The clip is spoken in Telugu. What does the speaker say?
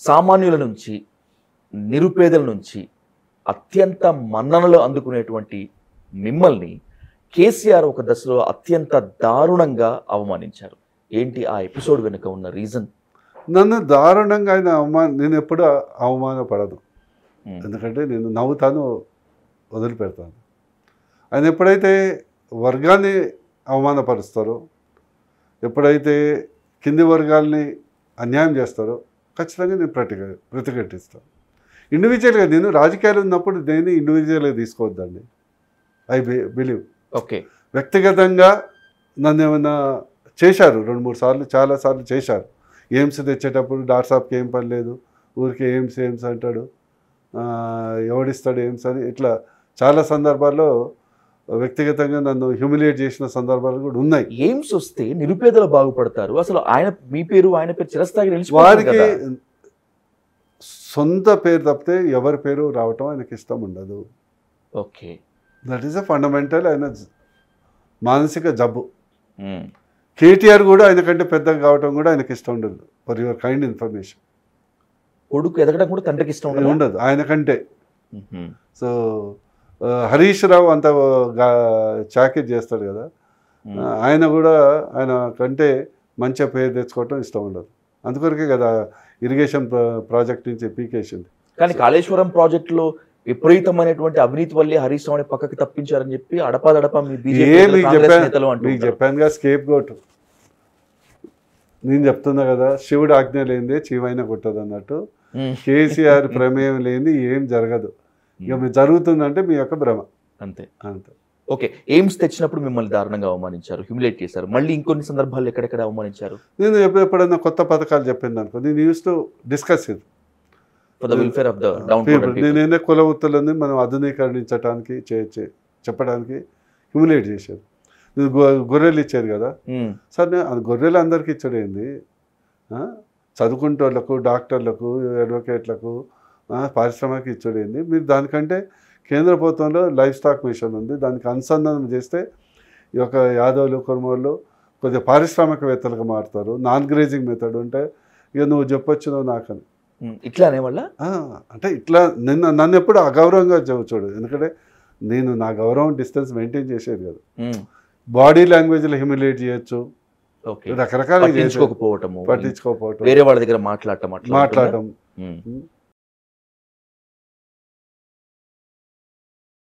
సామాన్యుల నుంచి నిరుపేదల నుంచి అత్యంత మన్ననలు అందుకునేటువంటి మిమ్మల్ని కేసీఆర్ ఒక దశలో అత్యంత దారుణంగా అవమానించారు ఏంటి ఆ ఎపిసోడ్ వెనుక ఉన్న రీజన్ నన్ను దారుణంగా ఆయన అవమాన నేను ఎప్పుడు అవమానపడను ఎందుకంటే నేను నవ్వుతాను వదిలిపెడతాను ఆయన ఎప్పుడైతే వర్గాన్ని అవమానపరుస్తారో ఎప్పుడైతే కింది వర్గాల్ని అన్యాయం చేస్తారో ఖచ్చితంగా నేను ప్రతి ప్రతిఘటిస్తాను ఇండివిజువల్గా నేను రాజకీయాలు ఉన్నప్పుడు నేను ఇండివిజువల్గా తీసుకోవద్దండి ఐ బిలీవ్ ఓకే వ్యక్తిగతంగా నన్ను ఏమైనా చేశారు రెండు మూడు సార్లు చాలా సార్లు చేశారు ఎయిమ్స్ తెచ్చేటప్పుడు డాక్టర్ సాబ్కి ఏం పని లేదు ఊరికి ఎయిమ్స్ ఎయిమ్స్ అంటాడు ఆ, ఎవడిస్తాడు ఎయిమ్స్ అని ఇట్లా చాలా సందర్భాల్లో వ్యక్తిగతంగా నన్ను హ్యూమిలియేట్ చేసిన సందర్భాలు కూడా ఉన్నాయి ఎయిమ్స్ వస్తే నిరుపేదలు బాగుపడతారు అసలు ఆయన మీ పేరు ఆయన పేరు చిరస్థాయిగా నిలిచిపోతుంది వారికి కదా. సొంత పేరు తప్పితే ఎవరి పేరు రావటం ఆయనకి ఇష్టం ఉండదు okay that is a fundamental ఆయన జ- మానసిక జబ్బు ఉమ్. కేటీఆర్ కూడా ఆయన కంటే పెద్దగా కావటం కూడా ఆయనకి ఇష్టం ఉండదు ఫర్ యువర్ కైండ్ ఇన్ఫర్మేషన్ కొడుకు ఎదగడం కూడా తండ్రికి ఇష్టం ఉండదా? ఉండదు ఆయన కంటే ఉహుం. సో ఆ, హరీష్ రావు అంత చాకెట్ చేస్తాడు కదా ఉమ్. ఆ, ఆయన కూడా ఆయన కంటే మంచిగా పేరు తెచ్చుకోవటం ఇష్టం ఉండదు అందుకొరకే కదా ఇరిగేషన్ ప్రా- ప్రాజెక్ట్ నుంచి పీకేసింది కానీ కాళేశ్వరం ప్రాజెక్టులో విపరీతమైనటువంటి అవినీతి వల్లే హరీష్ రావుని పక్కకి తప్పించారని చెప్పి అడపాదడపా మీ ఏ బీజేపీ మీకు కాంగ్రెస్ చెప్పాను నేతలు అంటూ మీకు ఉంటారు. చెప్పానుగా స్కేప్ గోట్ నేను చెప్తున్నా కదా శివుడు ఆజ్ఞ లేనిదే చీవైన కొట్టదు అన్నట్టు ఉమ్. కేసీఆర్ ప్రమేయం లేని ఏం జరగదు ఇక మీరు జరుగుతుందంటే మీ యొక్క భ్రమ అంతే అంతే ఓకే ఎయిమ్స్ తెచ్చినప్పుడు మిమ్మల్ని దారుణంగా అవమానించారు హ్యూమిలేట్ చేశారు మళ్ళీ ఇంకొన్ని సందర్భాల్లో ఎక్కడెక్కడ అవమానించారు నేను ఎప్పుడు ఎప్పుడైనా కొత్త పథకాలు చెప్పింది అనుకో నేను యూస్ టు డిస్కస్ ఇది for the welfare of the down People, నేనే కుల వృత్తులని మనం ఆధునీకరించడానికి చే- చే- చెప్పడానికి హ్యూమిలేట్ చేశారు నేను గొ- గొర్రెలు ఇచ్చారు కదా సార్ నేను అది గొర్రెలు అందరికీ ఇచ్చాడు ఏంది ఆ? చదువుకుంటోళ్ళకు డాక్టర్లకు అడ్వకేట్లకు ఆ, పారిశ్రామిక ఇచ్చాడు ఏంది మీరు దానికంటే కేంద్ర ప్రభుత్వంలో లైఫ్ స్టాక్ మిషన్ ఉంది దానికి అనుసంధానం చేస్తే ఈ యొక్క యాదవులు కుర్మోళ్ళు కొద్దిగా పారిశ్రామికవేత్తలుగా మారుతారు నాన్ గ్రేజింగ్ మెథడ్ ఉంటే ఇక నువ్వు చెప్పొచ్చు నువ్వు నాకని ఇట్లా అనేవాళ్ళ ఆ, అంటే ఇట్లా నిన్న నన్ను ఎప్పుడు అగౌరవంగా చూ- చూడు ఎందుకంటే నేను నా గౌరవం డిస్టెన్స్ మెయింటైన్ చేసేది కదా బాడీ లాంగ్వేజ్లో హ్యూమిలేట్ చేయొచ్చు ఓకే రకరకాల పట్టించుకోకపోవటము పట్టించుకోకపోవటం వేరే వాళ్ళ దగ్గర మాట్లాడటం అట్లా మాట్లాడటం ఉంటుందా? ఉమ్.